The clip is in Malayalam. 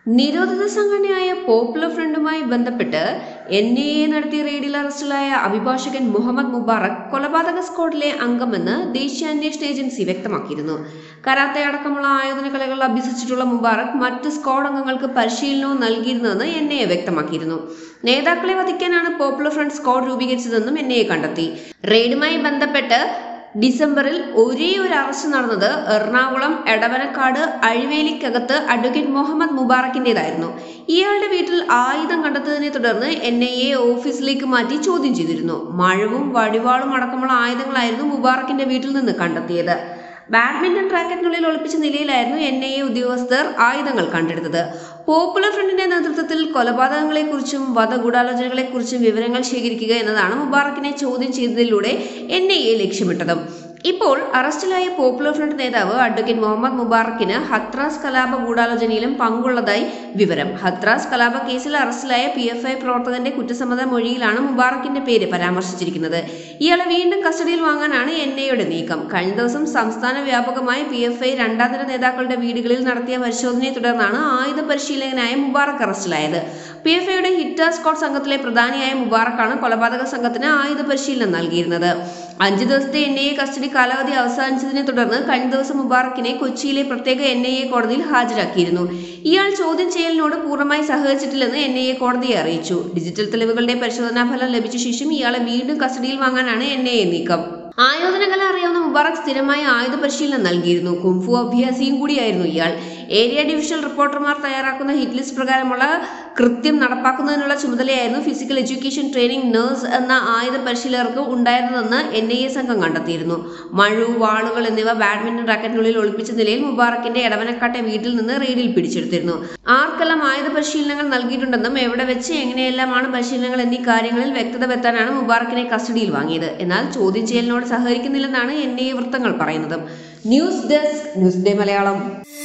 നിരോധിത സംഘടനയായ പോപ്പുലർ ഫ്രണ്ടുമായി ബന്ധപ്പെട്ട് എൻ ഐ എ നടത്തിയ റെയ്ഡിൽ അറസ്റ്റിലായ അഭിഭാഷകൻ മുഹമ്മദ് മുബാറക് കൊലപാതക സ്ക്വാഡിലെ അംഗമെന്ന് ദേശീയ അന്വേഷണ ഏജൻസി വ്യക്തമാക്കിയിരുന്നു കരാത്തെ അടക്കമുള്ള ആയോധന കലകൾ അഭ്യസിച്ചിട്ടുള്ള മുബാറക് മറ്റ് സ്ക്വാഡ് അംഗങ്ങൾക്ക് പരിശീലനവും നൽകിയിരുന്നുവെന്ന് എൻ ഐ എ വ്യക്തമാക്കിയിരുന്നു നേതാക്കളെ വധിക്കാനാണ് പോപ്പുലർ ഫ്രണ്ട് സ്ക്വാഡ് രൂപീകരിച്ചതെന്നും എൻ ഐ എ കണ്ടെത്തി റെയ്ഡുമായി ബന്ധപ്പെട്ട് ഡിസംബറിൽ ഒരേ ഒരു അറസ്റ്റ് നടന്നത് എറണാകുളം എടവനക്കാട് അഴിവേലിക്കകത്ത് അഡ്വക്കേറ്റ് മുഹമ്മദ് മുബാറക്കിന്റേതായിരുന്നു ഇയാളുടെ വീട്ടിൽ ആയുധം കണ്ടെത്തതിനെ തുടർന്ന് എൻ ഐ എ ഓഫീസിലേക്ക് മാറ്റി ചോദ്യം ചെയ്തിരുന്നു മഴവും വടിവാളും അടക്കമുള്ള ആയുധങ്ങളായിരുന്നു മുബാറക്കിന്റെ വീട്ടിൽ നിന്ന് കണ്ടെത്തിയത് ബാഡ്മിന്റൺ റാക്കറ്റിനുള്ളിൽ ഒളിപ്പിച്ച നിലയിലായിരുന്നു എൻ ഐ എ ഉദ്യോഗസ്ഥർ ആയുധങ്ങൾ കണ്ടെടുത്തത് പോപ്പുലർ ഫ്രണ്ടിന്റെ നേതൃത്വത്തിൽ കൊലപാതകങ്ങളെക്കുറിച്ചും വധഗൂഢാലോചനകളെക്കുറിച്ചും വിവരങ്ങൾ ശേഖരിക്കുക എന്നതാണ് മുബാറക്കിനെ ചോദ്യം ചെയ്തതിലൂടെ എൻ ഐ എ ലക്ഷ്യമിട്ടത് ഇപ്പോൾ അറസ്റ്റിലായ പോപ്പുലർ ഫ്രണ്ട് നേതാവ് അഡ്വക്കേറ്റ് മുഹമ്മദ് മുബാറക്കിന് ഹത്രാസ് കലാപ ഗൂഢാലോചനയിലും പങ്കുള്ളതായി വിവരം ഹത്രാസ് കലാപ കേസിൽ അറസ്റ്റിലായ പി എഫ് ഐ പ്രവർത്തകന്റെ കുറ്റസമ്മത മൊഴിയിലാണ് മുബാറക്കിന്റെ പേര് പരാമർശിച്ചിരിക്കുന്നത് ഇയാളെ വീണ്ടും കസ്റ്റഡിയിൽ വാങ്ങാനാണ് എൻ ഐയുടെ നീക്കം കഴിഞ്ഞ ദിവസം സംസ്ഥാന വ്യാപകമായി പി എഫ് ഐ രണ്ടാം തര നേതാക്കളുടെ വീടുകളിൽ നടത്തിയ പരിശോധനയെ തുടർന്നാണ് ആയുധ പരിശീലകനായ മുബാറക്ക് അറസ്റ്റിലായത് പി എഫ് ഐയുടെ ഹിറ്റർ സ്ക്വാഡ് സംഘത്തിലെ പ്രധാനിയായ മുബാറക്കാണ് കൊലപാതക സംഘത്തിന് ആയുധ പരിശീലനം നൽകിയിരുന്നത് അഞ്ചു ദിവസത്തെ എൻ ഐ എ കസ്റ്റഡി കാലാവധി അവസാനിച്ചതിനെ തുടർന്ന് കഴിഞ്ഞ ദിവസം മുബാറക്കിനെ കൊച്ചിയിലെ പ്രത്യേക എൻ ഐ എ കോടതിയിൽ ഹാജരാക്കിയിരുന്നു ഇയാൾ ചോദ്യം ചെയ്യലിനോട് പൂർണ്ണമായി സഹകരിച്ചിട്ടില്ലെന്ന് എൻ ഐ എ കോടതിയെ അറിയിച്ചു ഡിജിറ്റൽ തെളിവുകളുടെ പരിശോധനാ ഫലം ലഭിച്ച ശേഷം ഇയാളെ വീണ്ടും കസ്റ്റഡിയിൽ വാങ്ങാനാണ് എൻ ഐ എ നീക്കം ആയോധന കല അറിയാവുന്ന മുബാറക് സ്ഥിരമായി ആയുധ പരിശീലനം നൽകിയിരുന്നു കുംഫു അഭ്യാസിയും കൂടിയായിരുന്നു ഇയാൾ ഏരിയ ഡിവിഷൻ റിപ്പോർട്ടർമാർ തയ്യാറാക്കുന്ന ഹിറ്റ് ലിസ്റ്റ് പ്രകാരമുള്ള കൃത്യം നടപ്പാക്കുന്നതിനുള്ള ചുമതലയായിരുന്നു ഫിസിക്കൽ എഡ്യൂക്കേഷൻ ട്രെയിനിങ് നഴ്സ് എന്ന ആയുധ പരിശീലകർക്ക് ഉണ്ടായിരുന്നതെന്ന് എൻ ഐ എ സംഘം കണ്ടെത്തിയിരുന്നു മഴു വാളുകൾ എന്നിവ ബാഡ്മിന്റൺ റാക്കറ്റിനുള്ളിൽ ഒളിപ്പിച്ച നിലയിൽ മുബാറക്കിന്റെ എടവനക്കാട്ടെ വീട്ടിൽ നിന്ന് റെയ്ഡിൽ പിടിച്ചെടുത്തിരുന്നു ആർക്കെല്ലാം ആയുധ പരിശീലനങ്ങൾ നൽകിയിട്ടുണ്ടെന്നും എവിടെ വെച്ച് എങ്ങനെയെല്ലാമാണ് പരിശീലനങ്ങൾ എന്നീ കാര്യങ്ങളിൽ വ്യക്തത വരുത്താനാണ് മുബാറക്കിനെ കസ്റ്റഡിയിൽ വാങ്ങിയത് എന്നാൽ ചോദ്യം ചെയ്യലിനോട് സഹകരിക്കുന്നില്ലെന്നാണ് എൻ ഐ എ വൃത്തങ്ങൾ പറയുന്നത് news desk news day Malayalam